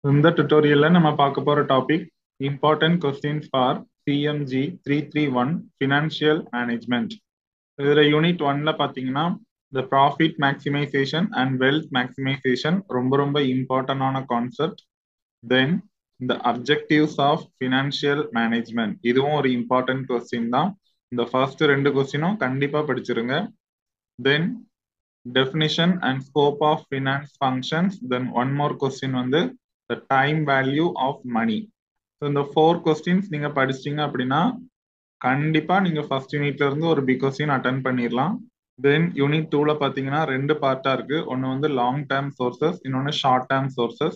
இந்த டுட்டோரியல்ல நம்ம பார்க்க போற topic important questions for C M G three three one financial management இதுல யூனிட் ஒன்ல பாத்தீங்கன்னா இந்த profit maximization and wealth maximization ரொம்ப ரொம்ப இம்பார்ட்டன்டான கான்செப்ட் தென் இந்த அப்ஜெக்டிவ்ஸ் ஆஃப் ஃபினான்ஷியல் மேனேஜ்மெண்ட் இதுவும் ஒரு இம்பார்ட்டன்ட் கொஸ்டின் தான் இந்த ஃபர்ஸ்ட் ரெண்டு கொஸ்டினும் கண்டிப்பா படிச்சிருங்க then definition and scope of finance functions then one more question வந்து the time value of money so இந்த ஃபோர் கொஸ்டின்ஸ் நீங்க படிச்சிட்டீங்க அப்படின்னா கண்டிப்பா நீங்க ஃபர்ஸ்ட் யூனிட்ல இருந்து ஒரு பிக் கொஸ்டின் அட்டன் பண்ணிடலாம் தென் யூனிட் டூல பாத்தீங்கன்னா ரெண்டு பார்ட்டா இருக்கு ஒன்னு வந்து லாங் டேர்ம் சோர்சஸ் இன்னொன்னு ஷார்ட் டேர்ம் சோர்சஸ்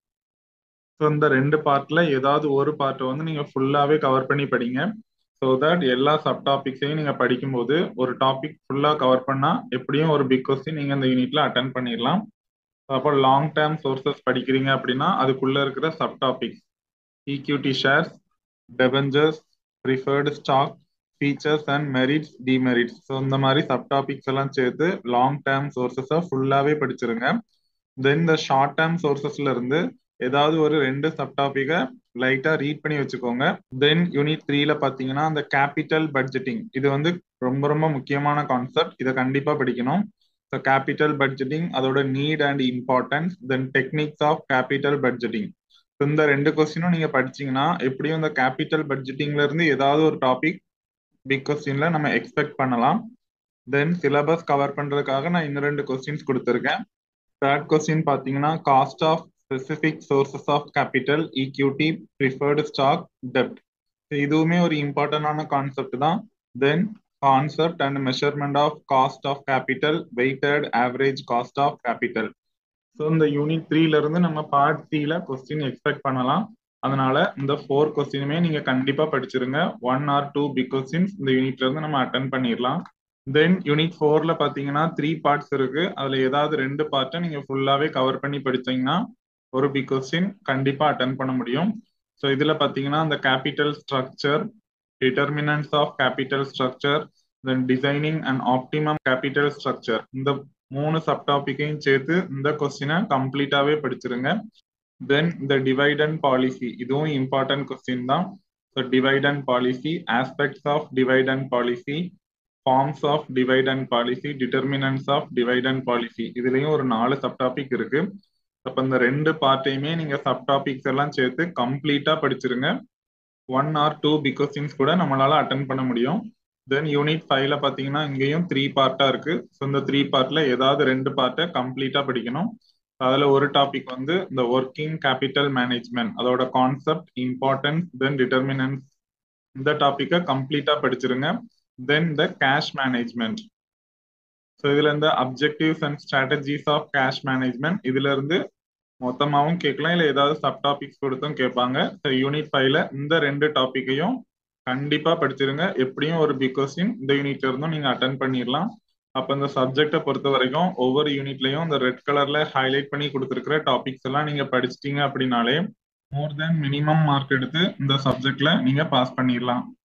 ஸோ இந்த ரெண்டு பார்ட்ல ஏதாவது ஒரு பார்ட்டை வந்து நீங்க ஃபுல்லாவே கவர் பண்ணி படிங்க ஸோ தட் எல்லா சப் டாபிக்ஸையும் நீங்க படிக்கும்போது ஒரு டாபிக் ஃபுல்லா கவர் பண்ணா எப்படியும் ஒரு பிக் கொஸ்டின் நீங்க இந்த யூனிட்ல அட்டன் பண்ணிடலாம் அப்போ லாங் டேர்ம் சோர்சஸ் படிக்கிறீங்க அப்படின்னா அதுக்குள்ள இருக்கிற sub topics equity shares debentures preferred stock features and merits demerits so இந்த மாதிரி சப் டாபிக்ஸ் எல்லாம் சேர்த்து லாங் டேர்ம் சோர்சஸை ஃபுல்லாவே படிச்சிருங்க தென் இந்த ஷார்ட் டேர்ம் சோர்சஸ்ல இருந்து ஏதாவது ஒரு ரெண்டு சப் டாபிக்கை லைட்டா ரீட் பண்ணி வச்சுக்கோங்க தென் யூனிட் த்ரீல பாத்தீங்கன்னா அந்த கேபிட்டல் பட்ஜெட்டிங் இது வந்து ரொம்ப ரொம்ப முக்கியமான கான்செப்ட் இதை கண்டிப்பா படிக்கணும் ஸோ கேபிட்டல் பட்ஜெட்டிங் அதோட need and importance then techniques of capital budgeting இந்த ரெண்டு கொஸ்டினும் நீங்க படிச்சீங்கன்னா எப்படியும் இந்த கேபிட்டல் பட்ஜெட்டிங்ல இருந்து ஏதாவது ஒரு டாபிக் பிக் கொஸ்டின்ல நம்ம எக்ஸ்பெக்ட் பண்ணலாம் தென் சிலபஸ் கவர் பண்றதுக்காக நான் இன்னும் ரெண்டு கொஸ்டின்ஸ் கொடுத்துருக்கேன் தேர்ட் கொஸ்டின் பாத்தீங்கன்னா cost of specific sources of capital equity preferred stock டெப்ட் இதுவுமே ஒரு இம்பார்ட்டன்டான கான்செப்ட் தான் then concept and measurement of cost of capital weighted average cost of capital so இந்த யூனிட் த்ரீல இருந்து நம்ம பார்ட் த்ரீல கொஸ்டின் எக்ஸ்பெக்ட் பண்ணலாம் அதனால இந்த ஃபோர் கொஸ்டினுமே நீங்க கண்டிப்பா படிச்சிருங்க one or two big questions இந்த யூனிட்ல இருந்து நம்ம அட்டன் பண்ணிடலாம் தென் யூனிட் ஃபோர்ல பாத்தீங்கன்னா த்ரீ பார்ட்ஸ் இருக்கு அதுல ஏதாவது ரெண்டு பார்ட்டை நீங்க ஃபுல்லாவே கவர் பண்ணி படிச்சீங்கன்னா ஒரு பிக் கொஸ்டின் கண்டிப்பா அட்டன் பண்ண முடியும் ஸோ இதுல பாத்தீங்கன்னா இந்த capital structure determinants of capital structure then designing and optimum capital structure இந்த மூணு சப் டாபிக்கையும் சேர்த்து இந்த கொஸ்டினை கம்ப்ளீட்டாவே படிச்சிருங்க தென் இந்த டிவைட் அண்ட் பாலிசி இதுவும் இம்பார்ட்டன்ட் கொஸ்டின் தான் so dividend policy aspects of dividend policy forms of dividend policy determinants of dividend policy இதுலயும் ஒரு நாலு சப் டாபிக் இருக்கு அப்ப இந்த ரெண்டு பார்ட்டையுமே நீங்க சப் டாபிக்ஸ் எல்லாம் சேர்த்து கம்ப்ளீட்டா படிச்சிருங்க one or two big questions கூட நம்மளால அட்டன் பண்ண முடியும் தென் யூனிட் ஃபைவ்ல பாத்தீங்கன்னா இங்கேயும் த்ரீ பார்ட்டா இருக்கு ஸோ இந்த த்ரீ பார்ட்ல ஏதாவது ரெண்டு பார்ட்டை கம்ப்ளீட்டா படிக்கணும் அதுல ஒரு டாபிக் வந்து இந்த ஒர்க்கிங் கேபிட்டல் மேனேஜ்மெண்ட் அதோட கான்செப்ட் இம்பார்ட்டன்ஸ் தென் டிட்டர்மினன்ஸ் இந்த டாபிக்கை கம்ப்ளீட்டா படிச்சிருங்க then the cash management so இதுல இந்த objectives and strategies of cash management இதுல இருந்து மொத்தமாகவும் கேட்கலாம் இல்லை ஏதாவது சப் டாபிக்ஸ் கொடுத்தும் கேட்பாங்க ஸோ யூனிட் ஃபைவ்ல இந்த ரெண்டு டாப்பிக்கையும் கண்டிப்பா படிச்சிருங்க எப்படியும் ஒரு பிக் கொஸ்டின் இந்த யூனிட்ல இருந்தும் நீங்க அட்டன் பண்ணிடலாம் அப்ப இந்த சப்ஜெக்டை பொறுத்த வரைக்கும் ஒவ்வொரு யூனிட்லயும் இந்த ரெட் கலர்ல ஹைலைட் பண்ணி கொடுத்துருக்கிற டாபிக்ஸ் எல்லாம் நீங்க படிச்சிட்டீங்க அப்படின்னாலே மோர் தென் மினிமம் மார்க் எடுத்து இந்த சப்ஜெக்ட்ல நீங்க பாஸ் பண்ணிடலாம்